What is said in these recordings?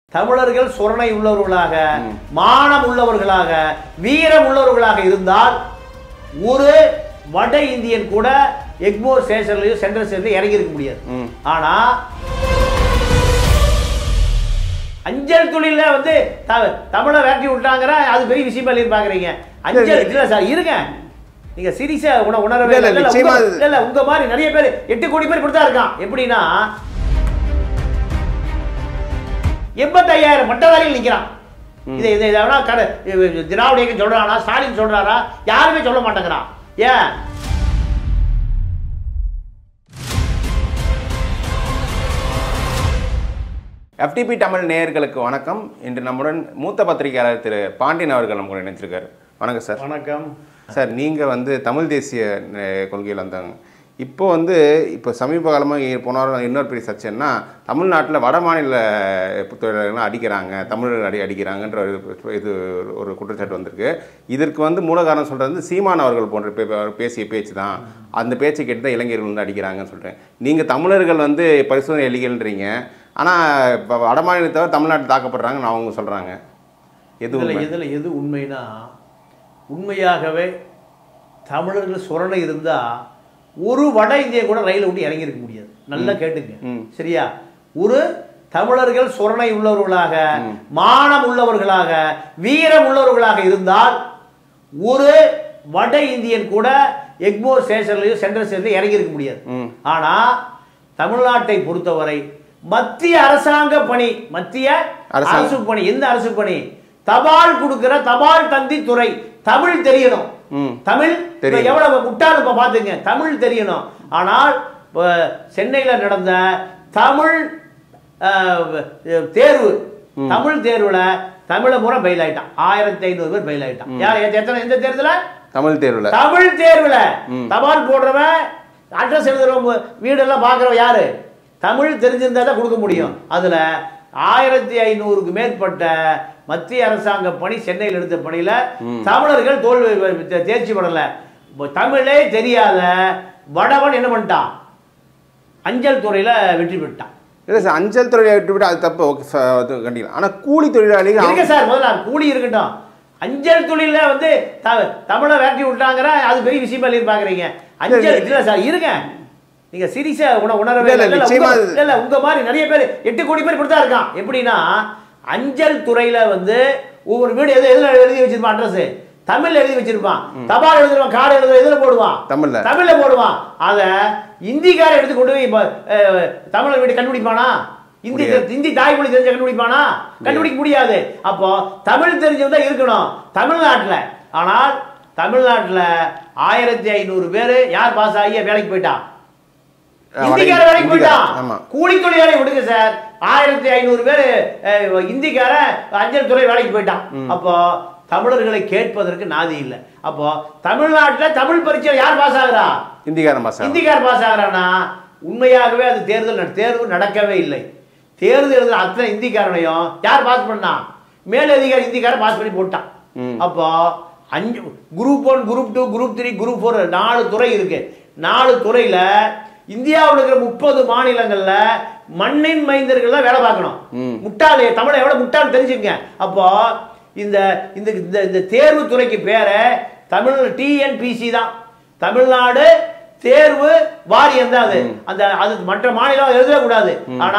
தமிழர்கள் சுரணை உள்ளவர்களாக மானம் உள்ளவர்களாக வீரம் உள்ளவர்களாக இருந்தால் ஒரு வட இந்தியன் கூட எக்மோர் ஸ்டேஷன்லயும் சென்ட்ரல் ஸ்டேஷன்ல இறங்கி இருக்க முடியாது ம். ஆனா அஞ்சல் தொழில வந்து த- தமிழை வேட்டி விட்டாங்கிற அது பெரிய விஷயமா இல்லைன்னு பாக்குறீங்க அஞ்சல் இல்ல சார் இருங்க நீங்க சீரியஸா உண உணரவே இல்ல, இல்ல, இல்ல, இல்ல, நிச்சயமா உங்க- அது- இல்ல இல்ல உங்க மாதிரி நிறைய பேர் எட்டு கோடி பேர் இப்படித்தான் இருக்கான் எப்படின்னா எண்பத்தையாயிரம் மட்டதாரிகள் நிக்கிறான் இதை இதை இதை வேணா கட இவ- திராவிட இயக்கம் சொல்றானா ஸ்டாலின் சொல்றாரா யாருமே சொல்ல மாட்டேங்கிறான் ஏன் எஃப்டிபி தமிழ் நேயர்களுக்கு வணக்கம் இன்று நம்முடன் மூத்த பத்திரிகையாளர் திரு பாண்டியன் அவர்கள் நம்ம கூட இணைஞ்சிருக்காரு வணக்கம் சார் வணக்கம் சார் நீங்கள் வந்து தமிழ் தேசிய அஹ், கொள்கையில் வந்தாங்க இப்போ வந்து இப்போ சமீப காலமாக போன வாரம் இன்னொரு பெரிய சர்ச்சைன்னா தமிழ்நாட்டில் வட மாநில தொழிலாளர்கள் அடிக்கிறாங்க தமிழர்கள் அடி அடிக்கிறாங்கன்ற ஒரு இது ஒரு குற்றச்சாட்டு வந்திருக்கு இதற்கு வந்து மூல காரணம் சொல்கிறது வந்து சீமான் அவர்கள் போன்ற பே- பேசிய பேச்சு தான் அந்த பேச்சை கேட்டு தான் இளைஞர்கள் வந்து அடிக்கிறாங்கன்னு சொல்கிறேன் நீங்கள் தமிழர்கள் வந்து பரிசோதனை எலிகள்ன்றீங்க ஆனால் இப்போ வட மாநிலத்தை தவிர தமிழ்நாட்டில் தாக்கப்படுறாங்கன்னு அவங்க சொல்கிறாங்க எது இதுல உண்மை? எதுல எது உண்மைனா உண்மையாகவே தமிழர்கள் சுரணை இருந்தா ஒரு வட இந்திய கூட ரயில விட்டு இறங்கி இருக்க முடியாது நல்லா கேட்டுங்க ம். சரியா ஒரு தமிழர்கள் சுரணை உள்ளவர்களாக மானம் உள்ளவர்களாக வீரம் உள்ளவர்களாக இருந்தால் ஒரு வட இந்தியன் கூட எக்மோர் ஸ்டேஷன்லயும் சென்ட்ரல் ஸ்டேஷன்ல இறங்கி இருக்க முடியாது ம் ஆனா தமிழ்நாட்டை பொறுத்தவரை மத்திய அரசாங்க பணி மத்திய அரசாங்க- அரசு பணி எந்த அரசு பணி தபால் கொடுக்கிற தபால் தந்தி துறை தமிழ் தெரியணும் ம் தமிழ் இப்ப தெரியும். எவ்வளவு முட்டாள் இப்ப பாத்துங்க தமிழ் தெரியணும் ஆனால் இப்ப சென்னையில நடந்த தமிழ் அஹ், தேர்வு தமிழ் தேர்வுல தமிழ முறை பெயில் ஆயிட்டான் ஆயிரத்தி ஐநூறு பேர் பெயில் ஆயிட்டான் யார் எத்தனை எந்த தேர்தல தமிழ் தேர்வில் தமிழ் தேர்வுல ம். தபால் போடுறவன் அட்ரஸ் எழுதுறவங்க வீடெல்லாம் பார்க்குறவன் யாரு தமிழ் தெரிஞ்சிருந்தா தான் கொடுக்க முடியும் அதுல ஆயிரத்தி ஐநூறுக்கு மேற்பட்ட மத்திய அரசாங்க பணி சென்னையில் எடுத்த பணியில தமிழர்கள் தோல்வி தே- தேர்ச்சி பெறல இப்ப தமிழே தெரியாத வடவன் என்ன பண்ணிட்டான் அஞ்சல் துறையில வெற்றி பெற்றான் இல்லை சார் அஞ்சல் தொழிலை விட்டுவிட்டு அது தப்பு ஓகே சார் அது கண்டிக்கலாம் ஆனால் கூலி தொழிலாளிகள் இருங்க அவங்க- சார் முதல்ல கூலி இருக்கட்டும் அஞ்சல் தொழில வந்து த- தமிழை வேட்டி விட்டாங்கிற அது பெரிய விஷயமா இல்லைன்னு பாக்குறீங்க அஞ்சல் இல்ல சார் இருங்க நீங்க சீரியஸா உண உணரவே இல்ல, இல்ல, இல்ல, இல்ல, நிச்சயமா உங்க- அது- இல்ல, இல்ல உங்க மாதிரி நிறைய பேர் எட்டு கோடி பேர் இப்படித்தான் இருக்கான் எப்படின்னா அஞ்சல் துறையில வந்து ஒவ்வொரு வீடு எது எதுல எழுதி வச்சிருப்பான் அட்ரஸ் தமிழ்ல எழுதி வச்சிருப்பான் தபால் எழுதுவான் கார்டு எழுதுற எதுல போடுவான் தமிழ்ல. தமிழ்ல போடுவான் அத இந்திக்கார எடுத்து கொண்டு போய் இப்ப, அஹ், தமிழர் வீடு கண்டுபிடிப்பானா இந்தி முடியாது. இந்தி தாய்மொழி தெரிஞ்ச கண்டுபிடிப்பானா கண்டுபிடிக்க முடியாது அப்போ தமிழ் தெரிஞ்சவன் தான் இருக்கணும் தமிழ்நாட்டுல ஆனால் தமிழ்நாட்டுல ஆயிரத்தி ஐநூறு பேரு யார் பாஸ் ஆகி வேலைக்கு போயிட்டான் அஹ் இந்திக்கார வட- வேலைக்கு இந்திக்கார, போயிட்டான் ஆமா. கூலி தொழிலாளி விடுங்க சார் ஆயிரத்தி ஐநூறு பேரு அஹ், இந்திக்கார அஞ்சல் துறை வேலைக்கு போயிட்டான் அப்போ தமிழர்களை கேட்பதற்கு நாதி இல்லை அப்போ தமிழ்நாட்டுல தமிழ் பரீட்சை யார் பாஸ் ஆகுறா இந்திக்காரன் பாஸ் இந்திக்கார் பாஸ் ஆகிறானா உண்மையாகவே அது தேர்தல் நட- தேர்வு நடக்கவே இல்லை தேர்தல் எழுதுற அத்தனை இந்திக்காரனையும் யார் பாஸ் பண்ணா மேலதிகாரி இந்திக்காரன் பாஸ் பண்ணி போட்டான் ம். அப்போ அஞ்சு group one group two group three group four நாலு துறை இருக்கு நாலு துறையில இந்தியாவில் இருக்கிற முப்பது மாநிலங்கள்ல மண்ணின் மைந்தர்கள் தான் வேலை பார்க்கணும் ம். முட்டாள் தமிழை எவ்வளவு முட்டாள் தெரிஞ்சுங்க அப்போ இந்த இந்த இந்த இந்த தேர்வு துறைக்கு பேரு தமிழ் டிஎன்பிசி தான் தமிழ்நாடு தேர்வு வாரியம் தான் அது அந்த அது மற்ற மாநிலம் எழுதவே கூடாது ஆனா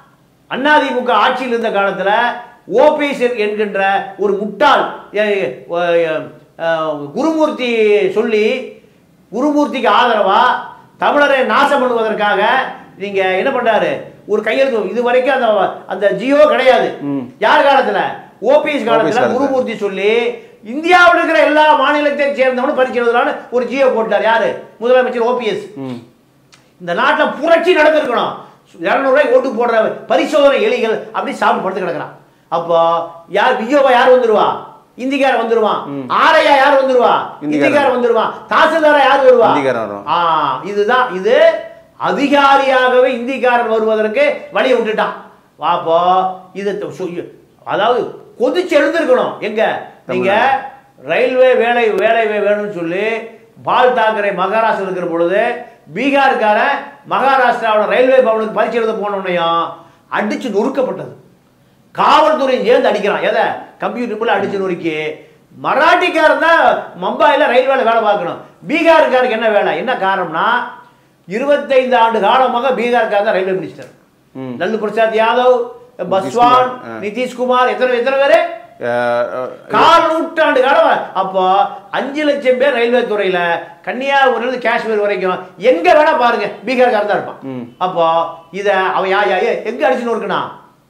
அதிமுக ஆட்சியில் இருந்த காலத்துல ஓபிஎஸ் என்கின்ற ஒரு முட்டாள் எ- எ- அஹ், குருமூர்த்தி சொல்லி குருமூர்த்திக்கு ஆதரவா தமிழரை நாசம் பண்ணுவதற்காக நீங்க என்ன பண்றாரு ஒரு கையெழுத்து இது வரைக்கும் அந்த அந்த ஜியோ கிடையாது யார் காலத்துல ஓபிஎஸ் காலத்துல காலத்துல. குருமூர்த்தி சொல்லி இந்தியாவில் இருக்கிற எல்லா மாநிலத்தை சேர்ந்தவனும் பரிசு எழுதலாம்னு ஒரு ஜியோ போட்டார் யாரு முதலமைச்சர் ஓபிஎஸ் ம் இந்த நாட்டுல புரட்சி நடந்திருக்கணும் இருநூறு ரூபாய் ஓட்டு போடுற பரிசோதனை எலிகள் அப்படி சாப்பிட்டு படுத்து கிடக்குறான் அப்போ யார் விஜயோவா யார் வந்துருவா இந்திக்கார வந்துருவான் ஆரையா யார் வந்துருவா இந்திக்காரன். இந்திக்கார வந்துருவான் தாசில்தாரா யார் வருவா இந்திக்காரன் வருவான். ஆ இதுதான் இது அதிகாரியாகவே இந்திக்காரன் வருவதற்கு வழியை விட்டுட்டான் அப்போ இது த- சு- அதாவது கொதிச்சு எழுந்திருக்கணும் எங்க நீங்க ரயில்வே வேலை வேலை வே- வேணும்னு சொல்லி பால் தாக்கரே மகாராஷ்டிரா இருக்கிற பொழுது பீகார்காரன் மகாராஷ்டிராவோட ரயில்வே பவனுக்கு பரிசு எழுத போனோன்னையும் அடிச்சு நொறுக்கப்பட்டது காவல்துறையும் சேர்ந்து அடிக்கிறான் எதை கம்ப்யூட்டர் அடிச்சு நொறுக்கி மராட்டிக்காரன் தான் மும்பையில் ரயில்வேல வேலை பார்க்கணும் பீகாருக்காருக்கு என்ன வேலை என்ன காரணம்னா இருபத்தைந்து ஆண்டு காலமாக பீகாருக்கார் தான் ரயில்வே மினிஸ்டர் ம். லல்லு பிரசாத் யாதவ் பஸ்வான் ஆ. நிதிஷ்குமார் எத்தனை எத்தனை பேரு அஹ், அஹ், கால் நூற்றாண்டு காலம் அப்போ அஞ்சு லட்சம் பேர் ரயில்வே துறையில கன்னியாகுமரியிலிருந்து காஷ்மீர் வரைக்கும் எங்க வேணா பாருங்க பீகார்காரன் தான் இருப்பான் ம். அப்போ இத அவன் யா யா ஏ, எங்க அடிச்சுன்னு இருக்கணும்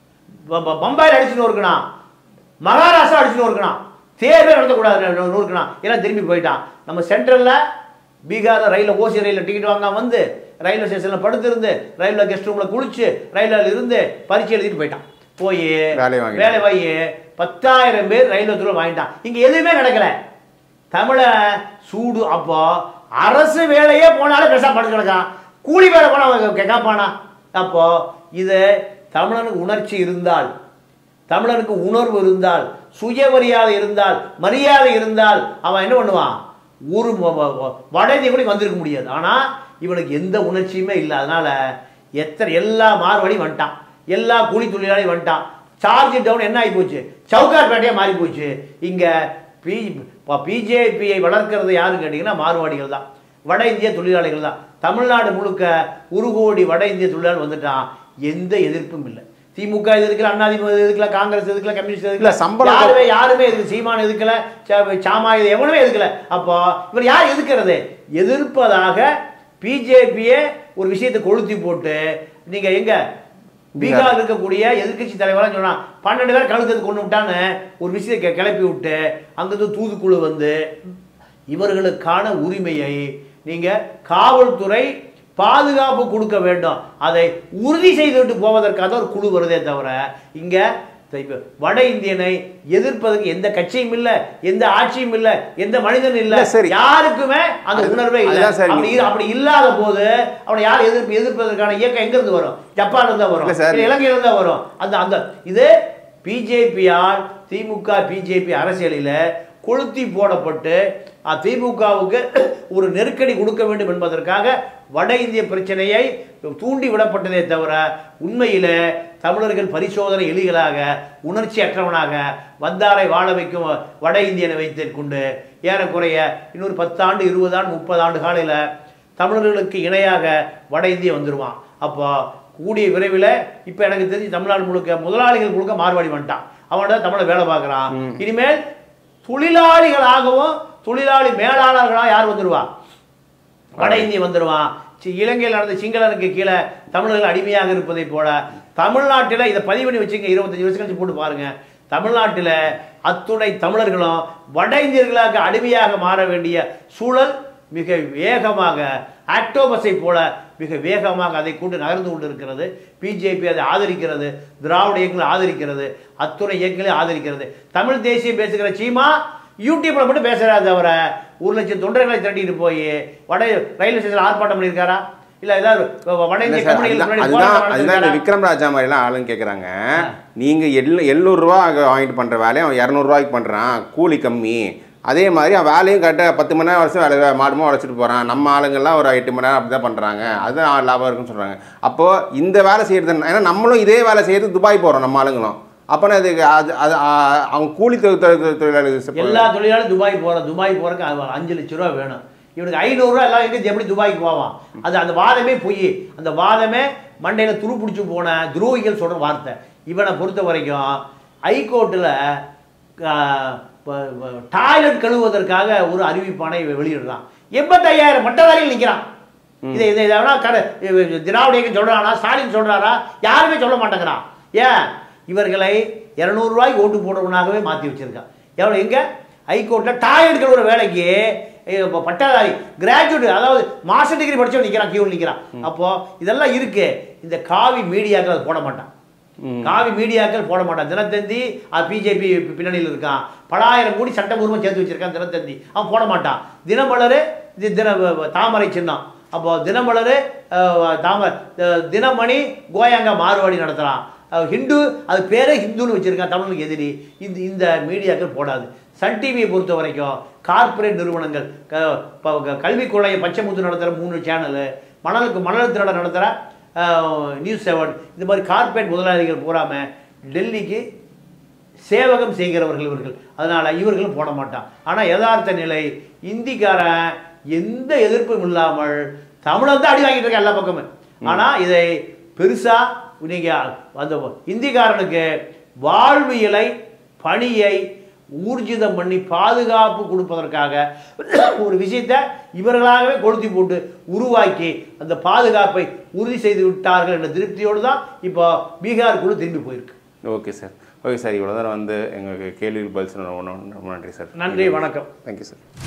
பம்பாயில் அடிச்சுன்னு இருக்கணும் மகாராஷ்டிரா அடிச்சுன்னு இருக்கணும் தேர்வே நடத்தக்கூடாது நூறுக்கணும் எல்லாம் திரும்பி போயிட்டான் நம்ம சென்ட்ரல்ல பீகார் ரயில்ல ஓசி ரயில்ல டிக்கெட் வாங்க வந்து ரயில்வே ஸ்டேஷன்ல படுத்திருந்து ரயில்வே கெஸ்ட் ரூம்ல குளிச்சு ரயில்ல இருந்து பரீட்சை எழுதிட்டு போயிட்டான் போய் வேலையை வாங்கிட்டான். வேலை வாங்கி பத்தாயிரம் பேர் ரயில்வே துறை வாங்கிட்டான் இங்க எதுவுமே நடக்கல தமிழ சூடு அப்போ அரசு வேலையே போனாலும் பெருசா படுத்து கிடக்கான் கூலி வேலை போனா அவன் கே- கேட்பானா அப்போ இது தமிழனுக்கு உணர்ச்சி இருந்தால் தமிழனுக்கு உணர்வு இருந்தால் சுயமரியாதை இருந்தால் மரியாதை இருந்தால் அவன் என்ன பண்ணுவான் ஒரு வ- வ- வ- வட இந்திய கூட வந்திருக்க முடியாது ஆனா இவனுக்கு எந்த உணர்ச்சியுமே இல்லை அதனால எத்தனை எல்லா மார்வாடியும் வந்துட்டான் எல்லா கூலி தொழிலாளியும் வந்துட்டான் சார்ஜ் டவுன் என்ன ஆகி போச்சு சவுகார்பேட்டையா மாறி போச்சு இங்க பி பிஜேபியை வளர்க்கறது யாருன்னு கேட்டீங்கன்னா மார்வாடிகள் தான் வட இந்திய தொழிலாளிகள் தான் தமிழ்நாடு முழுக்க ஒரு கோடி வட இந்திய தொழிலாளி வந்துட்டான் எந்த எதிர்ப்பும் இல்லை திமுக எதிர்க்கல அண்ணாதிமுக எதிர்க்கல காங்கிரஸ் எதிர்க்கல கம்யூனிஸ்ட் இல்ல, எதிர்க்கல சம்பளம் யாருமே யாருமே எதுக்கு சீமான் எதுக்கல ச- சாமா இது எவனுமே எதுக்கல அப்போ இவர் யார் எதுக்கிறது எதிர்ப்பதாக பிஜேபியே ஒரு விஷயத்தை கொளுத்தி போட்டு நீங்க எங்க பீகார் இருக்கக்கூடிய எதிர்க்கட்சி தலைவராக சொன்னான் பன்னெண்டு பேர் கழுத்தது கொண்டு விட்டான்னு ஒரு விஷயத்தை கி- கிளப்பி விட்டு அங்கிருந்து தூதுக்குழு வந்து இவர்களுக்கான உரிமையை நீங்க காவல்துறை பாதுகாப்பு கொடுக்க வேண்டும் அதை உறுதி செய்துவிட்டு போவதற்காக ஒரு குழு வருதே தவிர இங்க இப்ப வட இந்தியனை எதிர்ப்பதற்கு எந்த கட்சியும் இல்ல எந்த ஆட்சியும் இல்ல எந்த மனிதனும் இல்ல இல்ல, சரி. யாருக்குமே அந்த அது- உணர்வே இல்ல அதுதான் சரி. அப்படி அப்படி இல்லாத போது அவனை யார் எதிர்ப்பு எதிர்ப்பதற்கான இயக்கம் எங்க இருந்து வரும் ஜப்பான்ல இருந்தா வரும் இல்ல சார். இல்ல இலங்கையில இருந்தா வரும் அந்த அந்த இது பிஜேபியால் திமுக பிஜேபி அரசியலில் கொளுத்தி போடப்பட்டு அ, திமுகவுக்கு ஒரு நெருக்கடி கொடுக்க வேண்டும் என்பதற்காக வட இந்திய பிரச்சனையை தூண்டி விடப்பட்டதே தவிர உண்மையில தமிழர்கள் பரிசோதனை எலிகளாக உணர்ச்சி அற்றவனாக வந்தாரை வாழ வைக்கும் வட இந்தியனை வைத்துக் கொண்டு ஏறக்குறைய இன்னொரு பத்தாண்டு இருபது ஆண்டு முப்பது ஆண்டு காலையில் தமிழர்களுக்கு இணையாக வட இந்திய வந்துருவான் அப்போ கூடிய விரைவில் இப்போ எனக்கு தெரிஞ்சு தமிழ்நாடு முழுக்க முதலாளிகள் முழுக்க மார்வாடி வந்துட்டான் அவன் தான் தமிழை வேலை பார்க்குறான் இனிமேல் தொழிலாளிகளாகவும் தொழிலாளி மேலாளர்களாக யார் வந்துருவா வட இந்திய வந்துருவான் சி- இலங்கையில் நடந்த சிங்களனுக்கு கீழே தமிழர்கள் அடிமையாக இருப்பதை போல தமிழ்நாட்டில் இதை பதிவு பண்ணி வச்சுங்க இருபத்தஞ்சு வருஷம் கழிச்சு போட்டு பாருங்க தமிழ்நாட்டில் அத்துணை தமிழர்களும் வட இந்தியர்களாக அடிமையாக மாற வேண்டிய சூழல் மிக வேகமாக ஆக்டோபஸை போல மிக வேகமாக அதை கொண்டு நகர்ந்து கொண்டு இருக்கிறது பிஜேபி அதை ஆதரிக்கிறது திராவிட இயக்கங்களை ஆதரிக்கிறது அத்துணை இயக்கங்களை ஆதரிக்கிறது தமிழ் தேசியம் பேசுகிற சீமா யூடியூப்ல மட்டும் பேசுறாரு தவிர ஒரு லட்சம் தொண்டர்களை திரட்டிட்டு போய் வட ரயில்வே ஸ்டேஷன் ஆர்ப்பாட்டம் பண்ணியிருக்காரா இல்ல ஏதாவது வட இல்ல இந்திய சார், கம்பெனிகளுக்கு அதுதான் முன்னாடி அதுதான் போராட்டம் அதுதான் இந்த நடத்திருக்காரா? விக்ரம் ராஜா மாதிரிலாம் ஆளுங்க கேட்குறாங்க நீங்க எள்ளு எழுநூறு ரூபா அங்க வாங்கிட்டு பண்ற வேலையை அவன் இரநூறுவாய்க்கு பண்றான் கூலி கம்மி அதே மாதிரி அவன் வேலையும் கரெக்டாக பத்து மணி நேரம் வருஷம் வேலை மாடுமா உழைச்சிட்டு போறான் நம்ம ஆளுங்கெல்லாம் ஒரு எட்டு மணி நேரம் அப்படி தான் பண்றாங்க அதுதான் லாபம் இருக்குன்னு சொல்றாங்க அப்போ இந்த வேலை செய்யறது ஏன்னா நம்மளும் இதே வேலை செய்யறது துபாய் போறோம் நம்ம ஆளுங்களும் அப்போனா அது அது அது ஆ, அவங்க கூலி தொ- தொ- தொ- தொழிலாளர்கள் எல்லா தொழிலாளரும் துபாய் போற துபாய் போறதுக்கு அவ- அஞ்சு லட்சம் ரூபா வேணும் இவனுக்கு ஐநூறுரூவா எல்லாம் எங்க எப்படி துபாய்க்கு போவான் அது அந்த வாதமே பொய் அந்த வாதமே மண்டையில துரு பிடிச்சி போன துரோகிகள் சொல்ற வார்த்தை இவனை பொறுத்த வரைக்கும் ஹைகோர்ட்டில் டாய்லெட் கழுவுவதற்காக ஒரு அறிவிப்பானை இவன் வெளியிடுறான் எண்பத்தையாயிரம் பட்டதாரிகள் நிற்கிறான் இதை இதை இதை வேணா கட திராவிட இயக்கம் சொல்றானா ஸ்டாலின் சொல்றாரா யாருமே சொல்ல மாட்டேங்கிறான் ஏன் இவர்களை இரநூறுவாய்க்கு ஓட்டு போடுறவனாகவே மாற்றி வச்சிருக்கான் எவ்வளோ எங்க ஹைகோர்ட்டில் டாய்லெட் கழுவுற வேலைக்கு eh, இப்ப பட்டதாரி கிராஜுவேட் அதாவது மாஸ்டர் டிகிரி படிச்சவன் நிற்கிறான் கியூவில் நிற்கிறான் அப்போ இதெல்லாம் இருக்கு இந்த காவி மீடியாக்கள் அதை போட மாட்டான் காவி மீடியாக்கள் போட மாட்டான் தினத்தந்தி பிஜேபி பின்னணியில் இருக்கான் பலாயிரம் கோடி சட்டபூர்வம் சேர்த்து வச்சிருக்கான் தினத்தந்தி அவன் போட மாட்டான் தினமலர் இது தின தாமரை சின்னம் அப்போ தினமலர் அஹ், தாம அஹ், தினமணி கோயாங்கா மாறுவாடி நடத்துகிறான் ஹிந்து அது பேரே ஹிந்துன்னு வச்சிருக்கான் தமிழுக்கு எதிரி இந்த இந்த மீடியாக்கள் போடாது சன் டிவியை பொறுத்த வரைக்கும் கார்ப்பரேட் நிறுவனங்கள் க- ப- க- கல்விக் கொள்ளையை பச்சைமுத்து நடத்துகிற மூணு சேனலு மணலுக்கு மணல் திருட நடத்துகிற நியூஸ் செவன் இந்த மாதிரி கார்ப்பரேட் முதலாளிகள் பூராம டெல்லிக்கு சேவகம் செய்கிறவர்கள் இவர்கள் அதனால இவர்களும் போட மாட்டான் ஆனா யதார்த்த நிலை இந்திக்காரன் எந்த எதிர்ப்பும் இல்லாமல் தமிழன் தான் அடி வாங்கிட்டு இருக்கான் எல்லா பக்கமும் ஆனா இதை பெருசா நீங்க அந்த இந்திக்காரனுக்கு வாழ்வியலை பணியை ஊர்ஜிதம் பண்ணி பாதுகாப்பு கொடுப்பதற்காக ஒரு விஷயத்தை இவர்களாகவே கொளுத்தி போட்டு உருவாக்கி அந்த பாதுகாப்பை உறுதி செய்து விட்டார்கள் என்ற திருப்தியோடு தான் இப்போ பீகார் குழு திரும்பி போயிருக்கு ஓகே சார் ஓகே சார் இவ்வளோ நேரம் வந்து எங்களுக்கு கேள்விகள் பதில் சொன்ன ரொம்ப நன்றி சார் நன்றி வணக்கம் தேங்க்யூ சார்